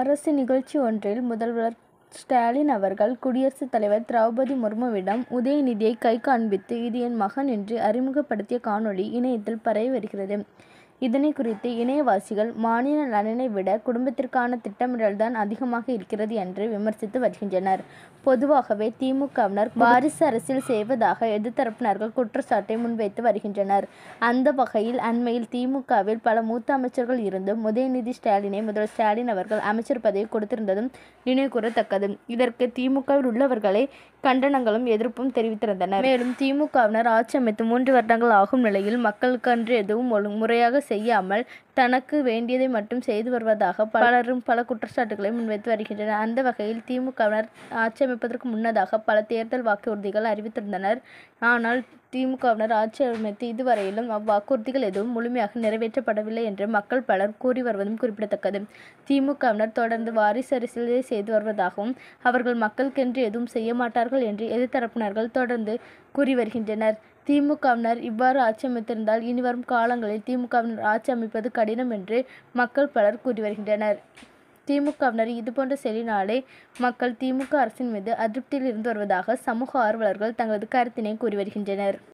அரசு நிகழ்ச்சி ஒன்றில் முதல்வர் ஸ்டாலின் அவர்கள் குடியரசுத் தலைவர் திரௌபதி முர்முவிடம் உதயநிதியை கை காண்பித்து இது என் மகன் என்று அறிமுகப்படுத்திய காணொளி இணையத்தில் பரவி வருகிறது. இதனை குறித்து இணையவாசிகள் மாநில நலனை விட குடும்பத்திற்கான திட்டமிடல்தான் அதிகமாக இருக்கிறது என்று விமர்சித்து வருகின்றனர். பொதுவாகவே தி. மு. க.வினர் வாரிசு அரசியல் செய்வதாக எதிர்த்தரப்பினர்கள் குற்றச்சாட்டை முன்வைத்து வருகின்றனர். அந்த வகையில் அண்மையில் தி. மு. க.வில் பல மூத்த அமைச்சர்கள் இருந்தும் உதயநிதி ஸ்டாலினை முதல்வர் ஸ்டாலின் அவர்கள் அமைச்சர் பதவி கொடுத்திருந்ததும் நினைவுகூரத்தக்கது. இதற்கு தி. மு. க.வில் உள்ளவர்களே கண்டனங்களும் எதிர்ப்பும் தெரிவித்திருந்தனர். மேலும் தி. மு. க.வினர் ஆட்சி அமைத்து மூன்று வருடங்கள் ஆகும் நிலையில் மக்களுக்கென்று எதுவும் முறையாக செய்யாமல் தனக்கு வேண்டியதை மட்டும் செய்து வருவதாக பலரும் பல குற்றச்சாட்டுகளை முன்வைத்து வருகின்றனர். அந்த வகையில் தி. மு. க.வினர் ஆட்சி அமைப்பதற்கு முன்னதாக பல தேர்தல் வாக்குறுதிகள் அறிவித்திருந்தனர். ஆனால் தி. மு. க.வினர் ஆட்சி அமைத்து இதுவரையிலும் அவ்வாக்குறுதிகள் எதுவும் முழுமையாக நிறைவேற்றப்படவில்லை என்று மக்கள் பலர் கூறி வருவதும் குறிப்பிடத்தக்கது. தி. மு. க.வினர் தொடர்ந்து வாரிசு அரசியலே செய்து வருவதாகவும் அவர்கள் மக்களுக்கென்று எதுவும் செய்ய மாட்டார்கள் என்று எதிர்த்தரப்பினர்கள் தொடர்ந்து கூறி வருகின்றனர். தி. மு. க.வினர் இவ்வாறு ஆட்சி அமைத்திருந்தால் இனிவரும் காலங்களில் தி. மு. க.வினர் ஆட்சி அமைப்பது கடினம் என்று மக்கள் பலர் கூறி வருகின்றனர். தி. மு. க.வினரின் இதுபோன்ற செயலினாலே மக்கள் தி. மு. க. அரசின் மீது அதிருப்தியில் இருந்து வருவதாக சமூக ஆர்வலர்கள் தங்களது கருத்தினை கூறி வருகின்றனர்.